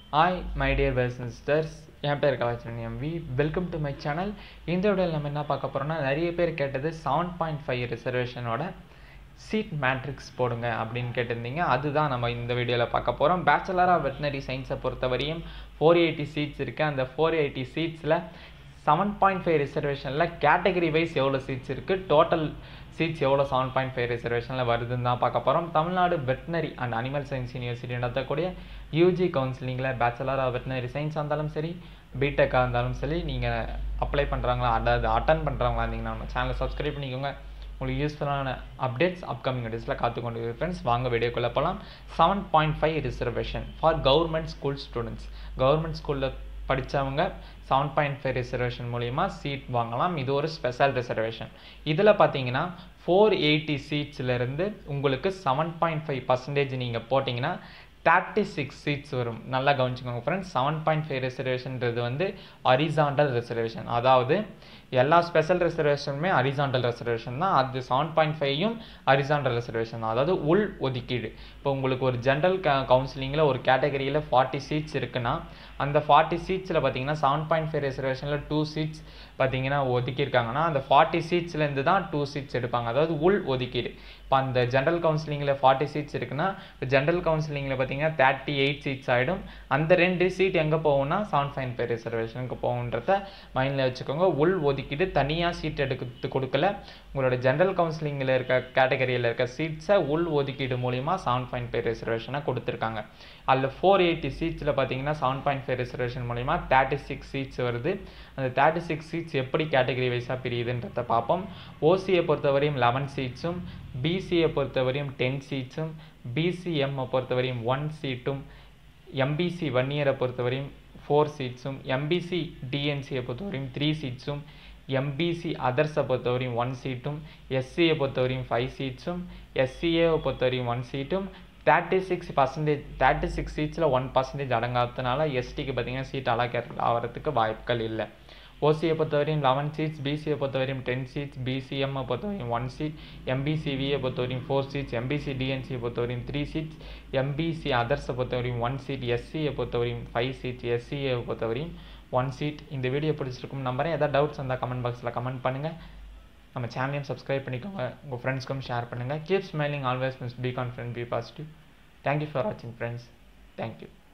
hi my dear பேர் sisters என் பேர் Kalacharan M V welcome to my channel இந்த வீடியோவில் நம்ம என்ன பார்க்க போகிறோம்னா நிறைய பேர் கேட்டது செவன் பாயிண்ட் ஃபைவ் ரிசர்வேஷனோட சீட் மேட்ரிக்ஸ் போடுங்க அப்படின்னு கேட்டிருந்தீங்க அதுதான் நம்ம இந்த வீடியோவில் பார்க்க போகிறோம் பேச்சுலர் ஆஃப் வெட்டினரி சயின்ஸை பொறுத்தவரையும் ஃபோர் எயிட்டி சீட்ஸ் இருக்குது அந்த ஃபோர் எயிட்டி சீட்ஸில் செவன் பாயிண்ட் ஃபைவ் ரிசர்வேஷனில் கேட்டகரி வைஸ் எவ்வளோ சீட்ஸ் இருக்குது டோட்டல் சீட்ஸ் எவ்வளோ செவன் பாயிண்ட் ஃபைவ் ரிசர்வேஷனில் வருதுன்னு தான் பார்க்க போகிறோம் Tamil Nadu veterinary and animal science university நடத்தக்கூடிய யூஜி கவுன்சிலிங்கில் பேச்சுலர் ஆஃப் வெட்டினரி சயின்ஸாக இருந்தாலும் சரி பிடெக்காக இருந்தாலும் சரி நீங்கள் அப்ளை பண்ணுறாங்களா அதாவது அட்டன் பண்ணுறவங்களா இருந்தீங்கன்னா நம்ம சேனலை சப்ஸ்கிரைப் பண்ணிக்கோங்க உங்களுக்கு யூஸ்ஃபுல்லான அப்டேட்ஸ் அப்கமிங் டேஸில் காத்துக்கொண்டு ஃப்ரெண்ட்ஸ் வாங்க வீடியோக்குள்ளே போகலாம் seven point five reservation for government school students government ஸ்கூலில் படித்தவங்க செவன் பாயிண்ட் ஃபைவ் ரிசர்வேஷன் மூலிமா சீட் வாங்கலாம் இது ஒரு ஸ்பெஷல் ரிசர்வேஷன் இதில் பார்த்தீங்கன்னா ஃபோர் எயிட்டி சீட்ஸ்லேருந்து உங்களுக்கு செவன் பாயிண்ட் ஃபைவ் பர்சன்டேஜ் நீங்கள் போட்டிங்கன்னா தேர்ட்டி சிக்ஸ் சீட்ஸ் வரும் நல்லா கவனிச்சுக்கோங்க ஃப்ரெண்ட்ஸ் செவன் பாயிண்ட் ஃபைவ் ரிசர்வேஷன்றது வந்து அரிசாண்டல் ரிசர்வேஷன் அதாவது எல்லா ஸ்பெஷல் ரிசர்வேஷனுமே அரிசாண்டல் ரிசர்வேஷன் தான் அது செவன் பாயிண்ட் ஃபைவும் அரிசாண்டல் ரிசர்வேஷன் தான் அதாவது உள் ஒதுக்கீடு இப்போ உங்களுக்கு ஒரு ஜென்ரல் க கவுன்சிலிங்கில் ஒரு கேட்டகரியில் ஃபார்ட்டி சீட்ஸ் இருக்குன்னா அந்த ஃபார்ட்டி சீட்ஸில் பார்த்தீங்கன்னா செவன் பாயிண்ட் ஃபைவ் ரிசர்வேஷனில் டூ சீட்ஸ் பார்த்தீங்கன்னா ஒதுக்கியிருக்காங்கன்னா அந்த ஃபார்ட்டி சீட்ஸ்லேருந்து தான் டூ சீட்ஸ் எடுப்பாங்க அதாவது உள் ஒதுக்கீடு இப்போ அந்த ஜென்ரல் கவுன்சிலிங்கில் ஃபார்ட்டி சீட்ஸ் இருக்குன்னா இப்போ ஜென்ரல் கவுன்சிலிங்கில் பார்த்தீங்கன்னா தேர்ட்டி எயிட் சீட்ஸ் ஆகிடும் அந்த ரெண்டு சீட் எங்கே போகும்னா செவன் பாயிண்ட் ஃபைவ் ரிசர்வேஷனுக்கு போகுன்றத மைண்டில் வச்சுக்கோங்க உள் ஒதுக்கீடு தனியாக சீட் எடுத்து கொடுக்கல உங்களோட ஜென்ரல் கவுன்சிலிங்கில் இருக்க கேட்டகரியில் இருக்க சீட்ஸை உள் ஒதுக்கீடு மூலிமா செவன் பாயிண்ட் ஃபைவ் ரிசர்வேஷனை கொடுத்துருக்காங்க அதில் ஃபோர் எயிட்டி சீட்ஸில் பார்த்தீங்கன்னா செவன் பாயிண்ட் ஃபைவ் ரிசர்வேஷன் மூலிமா தேர்ட்டி சிக்ஸ் சீட்ஸ் வருது அந்த தேர்ட்டி சிக்ஸ் சீட்ஸ் எப்படி கேட்டகரி வைஸாக பிரியுதுன்றத பார்ப்போம் ஓசியை பொறுத்தவரையும் லெவன் சீட்ஸும் பிசியை பொறுத்தவரையும் டென் சீட்ஸும் பிசிஎம்மை பொறுத்தவரையும் ஒன் சீட்டும் எம்பிசி ஒன் இயரை பொறுத்தவரையும் ஃபோர் சீட்ஸும் எம்பிசி டிஎன்சியை பொறுத்தவரையும் த்ரீ சீட்ஸும் எம்பிசி அதர்ஸை பொறுத்தவரையும் ஒன் சீட்டும் எஸ்சியை பொறுத்தவரையும் ஃபைவ் சீட்ஸும் எஸ்சிஏவை பொறுத்தவரையும் ஒன் சீட்டும் thirty six percentage thirty six சீட்ஸில் ஒன் பர்சன்டேஜ் அடங்காததுனால எஸ்டிக்கு பார்த்தீங்கன்னா சீட் அலாக்கேட் ஆகிறதுக்கு வாய்ப்புகள் இல்லை ஓசியை பொறுத்தவரையும் லெவன் சீட்ஸ் பிசியை பொறுத்தவரையும் டென் சீட்ஸ் பிசிஎம்மை பொறுத்தவரையும் ஒன் சீட் எம்பிசிவியை பொறுத்தவரையும் ஃபோர் சீட்ஸ் எம்பிசி டிஎன்சியை பொறுத்தவரையும் த்ரீ சீட்ஸ் எம்பிசி அதர்ஸை பொறுத்தவரையும் ஒன் சீட் எஸ்சியை பொறுத்தவரையும் ஃபைவ் சீட்ஸ் எஸ்சியை பொறுத்தவரையும் ஒன் சீட் இந்த வீடியோ பிடிச்சிருக்கும் நம்புறேன் ஏதாவது டவுட்ஸ் இருந்தால் கமெண்ட் பாக்ஸில் கமெண்ட் பண்ணுங்கள் நம்ம சேனலையும் சப்ஸ்கிரைப் பண்ணிக்கோங்க உங்கள் ஃப்ரெண்ட்ஸ்க்கும் ஷேர் பண்ணுங்கள் keep smiling always miss be confident be positive thank you for வாட்சிங் ஃப்ரெண்ட்ஸ் தேங்க்யூ